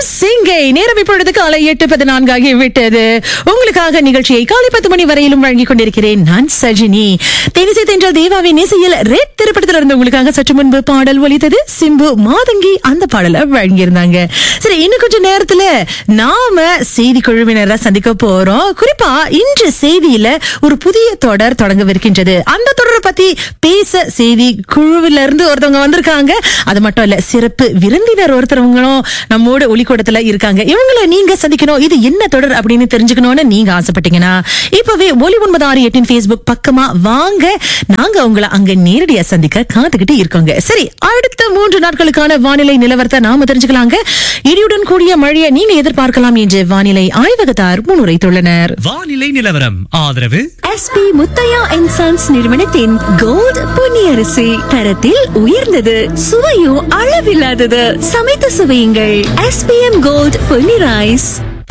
சிங்கை நேரம் இப்பொழுது காலை எட்டு பதினான்கு ஆகிவிட்டது உங்களுக்காக நிகழ்ச்சியை காலை பத்து மணி வரையிலும் வழங்கிக் கொண்டிருக்கிறேன் நான் சஜினி தெனிசை தென்ற தேவாவின் இசையில் ரெட் திரைப்படத்தில் இருந்து உங்களுக்காக சற்று முன்பு பாடல் ஒலித்தது சிம்பு மாதங்கி அந்த பாடலை வழங்கியிருந்தாங்க சரி இன்னும் கொஞ்ச நேரத்துல நாம செய்தி குழுவினரை சந்திக்க போறோம் குறிப்பா இன்று செய்தியில ஒரு புதிய தொடர் தொடங்கவிருக்கின்றது அந்த தொடரை பத்தி பேச செய்தி குழுவில இருந்து ஒருத்தவங்க வந்திருக்காங்க அது மட்டும் இல்ல சிறப்பு விருந்தினர் ஒருத்தவங்களும் நம்மோட ஒளிக்கூடத்துல இருக்காங்க இவங்களை நீங்க சந்திக்கணும் இது என்ன தொடர் அப்படின்னு தெரிஞ்சுக்கணும்னு நீங்க ஆசைப்பட்டீங்கன்னா இப்பவே ஒலி ஒன்பது ஆறு எட்டின் Facebook பக்கமா வாங்க நாங்க உங்களை அங்க நேரடியா சந்திக்க காத்துக்கிட்டு இருக்கோங்க சரி அடுத்த மூன்று நாட்களுக்கான வானிலை நிலவரத்தை நாம தெரிஞ்சுக்கலாங்க இடியுடன் கூடிய மழையை நீங்க எதிர்பார்க்கலாம் என்று வானிலை ஆய்வகத்தார் முன்னுரைத்துள்ளனர் வானிலை நிலவரம் ஆதரவு எஸ்பி முத்தையா அண்ட் சன்ஸ் நிறுவனத்தின் கோல்ட் பொன்னியரிசி தரத்தில் உயர்ந்தது சுவையும் அளவில்லாதது சமைத்து சுவையுங்கள் எஸ்பிஎம் கோல்ட் பொன்னி ரைஸ்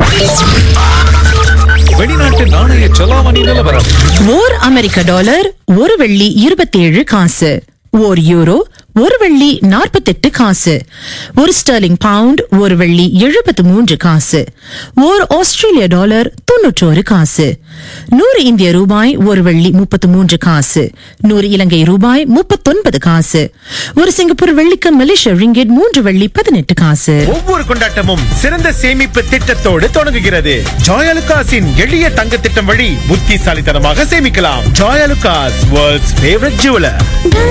வெளிநாட்டு நாணய செலாவணி நிலவரம் ஓர் அமெரிக்க டாலர் ஒரு வெள்ளி இருபத்தி ஏழு காசு ஓர் யூரோ ஒரு வெள்ளி நாற்பத்தெட்டு காசு ஒரு ஸ்டெர்லிங் பவுண்ட் ஒரு வெள்ளி எழுபத்து மூன்று காசு ஓர் ஆஸ்திரேலிய டாலர் தொன்னூற்றோரு காசு நூறு இந்திய ரூபாய் ஒரு வெள்ளி முப்பத்து மூன்று காசு நூறு இலங்கை ரூபாய் முப்பத்தொன்பது காசு ஒரு சிங்கப்பூர் வெள்ளிக்கு மலேசிய ரிங்கெட் மூன்று வெள்ளி பதினெட்டு காசு ஒவ்வொரு கொண்டாட்டமும் சிறந்த சேமிப்பு திட்டத்தோடு தொடங்குகிறது ஜாயலுகாஸின் எளிய தங்க திட்டம் வழி புத்திசாலித்தனமாக சேமிக்கலாம் ஜாயலுகாஸ் வேர்ல்ட்ஸ் ஃபேவரட் ஜுவலர்